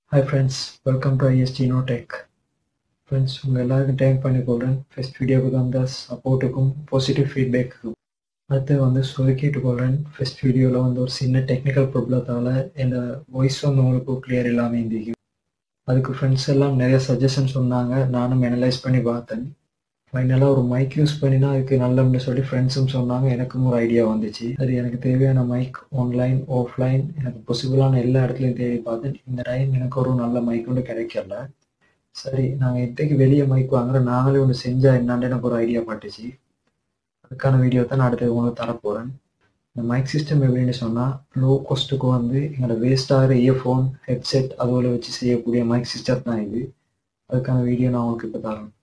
hi friends welcome to IST no tech friends உங்கள் எல்லாருக்கும் thank பண்ணிக்கொள்கிறேன் first வீடியோவுக்கு வந்த சப்போர்ட்டுக்கும் பாசிட்டிவ் ஃபீட்பேக்குக்கும் அடுத்து வந்து சொல்லி கேட்டுக்கொள்கிறேன் ஃபஸ்ட் வீடியோவில் வந்து ஒரு சின்ன டெக்னிக்கல் ப்ராப்ளத்தால் இந்த வாய்ஸ் வந்து உங்களுக்கு கிளியர் இல்லாமல் இருந்திருக்கு அதுக்கு ஃப்ரெண்ட்ஸ் எல்லாம் நிறைய சஜஷன் சொன்னாங்க நானும் அனலைஸ் பண்ணி பார்த்தேன் ஃபைனலாக ஒரு மைக் யூஸ் பண்ணினா அதுக்கு நல்லம்னு சொல்லி ஃப்ரெண்ட்ஸும் சொன்னாங்க எனக்கும் ஒரு ஐடியா வந்துச்சு அது எனக்கு தேவையான மைக் ஆன்லைன் ஆஃப்லைன் எனக்கு பாசிபிளான எல்லா இடத்துலையும் தேடி பார்த்தேன் இந்த டைம் எனக்கு ஒரு நல்ல மைக் ஒன்று கிடைக்கல சரி நாங்கள் இன்றைக்கு வெளியே மைக் வாங்குறோம் நாங்களே ஒன்று செஞ்சால் என்னான்னு எனக்கு ஒரு ஐடியா பட்டுச்சு அதுக்கான வீடியோ தான் நான் அடுத்து உங்களுக்கு தரப்போகிறேன் இந்த மைக் சிஸ்டம் எப்படின்னு சொன்னால் லோ காஸ்ட்டுக்கு வந்து எங்களோட வேஸ்ட் ஆகிற இயர்ஃபோன் ஹெட்செட் அதோட வச்சு செய்யக்கூடிய மைக் சிஸ்டம் தான் இது அதுக்கான வீடியோ நான் உங்களுக்கு இப்போ தரேன்